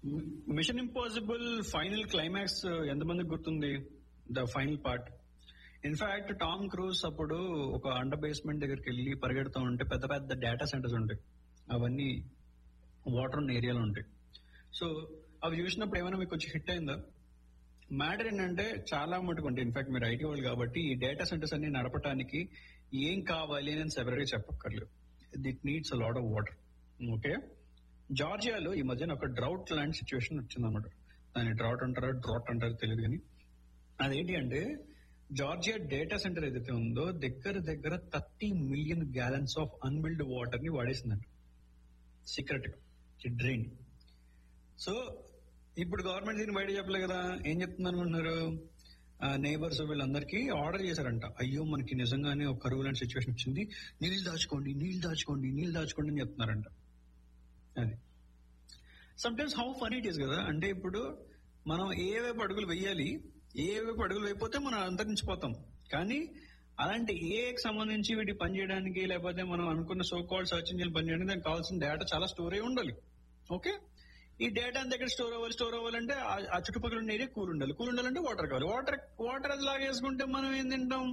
Machine impossible final climax ఎంతమందికి గుర్తుంది the final part in fact Tom Cruise అప్పుడు ఒక అండర్ బేస్మెంట్ దగ్గరికి వెళ్ళి పరిగెడుతూ ఉంటే పెద్ద పెద్ద డేటా సెంటర్స్ ఉంటాయి అవన్నీ వాటర్ ఉన్న ఏరియాలో ఉంటాయి సో అవి చూసినప్పుడు ఏమైనా మీకు కొంచెం హిట్ అయిందా మ్యాటర్ ఏంటంటే చాలా మటుకు ఉంటాయి ఇన్ఫాక్ట్ మీరు ఐటీ వాళ్ళు కాబట్టి ఈ డేటా సెంటర్స్ అన్ని నడపడానికి ఏం కావాలి అని సెపరేట్ గా చెప్పక్కర్లేదు it needs a lot of water okay జార్జియాలో ఈ మధ్యన ఒక డ్రౌట్ లాంటి సిచ్యువేషన్ వచ్చిందన్నమాట దాన్ని డ్రౌట్ అంటారో డ్రాట్ అంటారో తెలియదు కానీ అదేంటి అంటే జార్జియా డేటా సెంటర్ ఏదైతే ఉందో దగ్గర దగ్గర thirty million gallons of unbilled water ని వాడేసిందంట సీక్రెట్ గా డ్రైన్ సో ఇప్పుడు గవర్నమెంట్ దీన్ని బయట చెప్పలే కదా ఏం చెప్తుంది అనుకుంటున్నారు నేబర్స్ వీళ్ళందరికీ ఆర్డర్ చేశారంట అయ్యో మనకి నిజంగానే ఒక కరువు లాంటి సిచ్యువేషన్ వచ్చింది నీళ్ళు దాచుకోండి నీళ్ళు దాచుకోండి నీళ్ళు దాచుకోండి అని చెప్తున్నారంట అది sometimes how funny it is కదా అంటే ఇప్పుడు మనం ఏ వైపు అడుగులు వెయ్యాలి ఏ వైపు అడుగులు వేయకపోతే మనం అంతరించిపోతాం కానీ అలాంటి ఏకి సంబంధించి వీటి పని చేయడానికి లేకపోతే మనం అనుకున్న సో కాల్డ్ సర్చ్ ఇంజిన్ పని చేయడానికి దానికి కావాల్సిన డేటా చాలా స్టోర్ అయి ఉండాలి ఓకే ఈ డేటా అంతా ఎక్కడ స్టోర్ అవ్వాలి స్టోర్ అవ్వాలంటే ఆ- ఆ చుట్టుపక్కల ఉన్న ఏరియా కూల్ ఉండాలి కూల్ ఉండాలంటే వాటర్ కావాలి వాటర్ వాటర్ అది లాగేసుకుంటే మనం ఏం తింటాం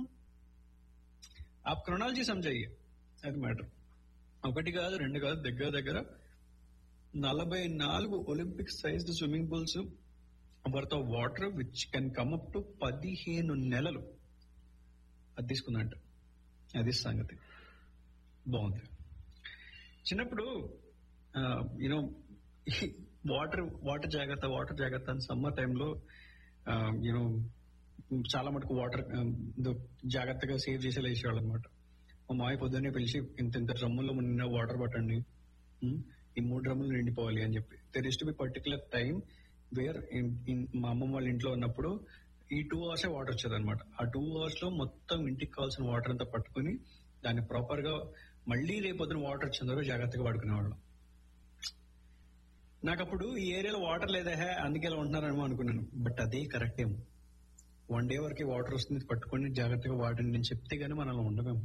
ఆ క్రొనాలజీ సమజయ్యి అది మ్యాటర్ ఒకటి కాదు రెండు కాదు దగ్గర దగ్గర నలభై నాలుగు Olympic sized swimming pools worth of water which can come up to పదిహేను నెలలు అది తీసుకుందంట అది సంగతి బాగుంది చిన్నప్పుడు యూనో వాటర్ వాటర్ జాగ్రత్త వాటర్ జాగ్రత్త అని సమ్మర్ టైంలో యూనో చాలా మటుకు వాటర్ జాగ్రత్తగా సేవ్ చేసేలా వేసేవాళ్ళు అనమాట మా మాయ పొద్దున్నే పిలిచి ఇంత ఇంత డ్రమ్ముల్లో నిన్న వాటర్ పట్టండి ఉమ్, ఈ మూడు డ్రమ్ములు నిండిపోవాలి అని చెప్పి there is to be particular time where మా అమ్మమ్మ వాళ్ళ ఇంట్లో ఉన్నప్పుడు ఈ టూ అవర్స్ వాటర్ వచ్చేది అనమాట ఆ టూ అవర్స్ లో మొత్తం ఇంటికి కావాల్సిన వాటర్ అంతా పట్టుకుని దాన్ని ప్రాపర్ గా మళ్ళీ రేపొద్దున వాటర్ వచ్చిందో జాగ్రత్తగా వాడుకునేవాళ్ళం నాకు అప్పుడు ఈ ఏరియాలో వాటర్ లేదా హే అందుకే ఇలా ఉంటున్నారేమో అనుకున్నాను బట్ అదే కరెక్ట్ ఏమో వన్ డే వరకు వాటర్ వస్తుంది పట్టుకొని జాగ్రత్తగా వాడండి నేను చెప్తే గానీ మనం అలా ఉండమేమో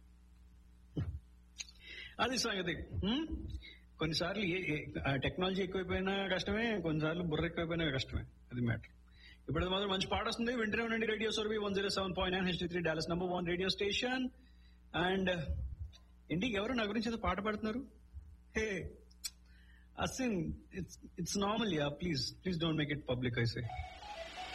అది సంగతి హ్మ్? కొన్నిసార్లు టెక్నాలజీ ఎక్కువైపోయినా కష్టమే కొన్నిసార్లు బుర్ర ఎక్కువైపోయినా కష్టమే అది మ్యాటర్ ఇప్పుడు అది మాత్రం మంచి పాట వస్తుంది వింటనే ఉండండి radio Surabhi one zero seven point nine H three Dallas number one radio station and ఇంటికి ఎవరు నా గురించి ఏదో పాట పాడుతున్నారు hey Asin it's it's normal yeah please please don't make it public ఐసే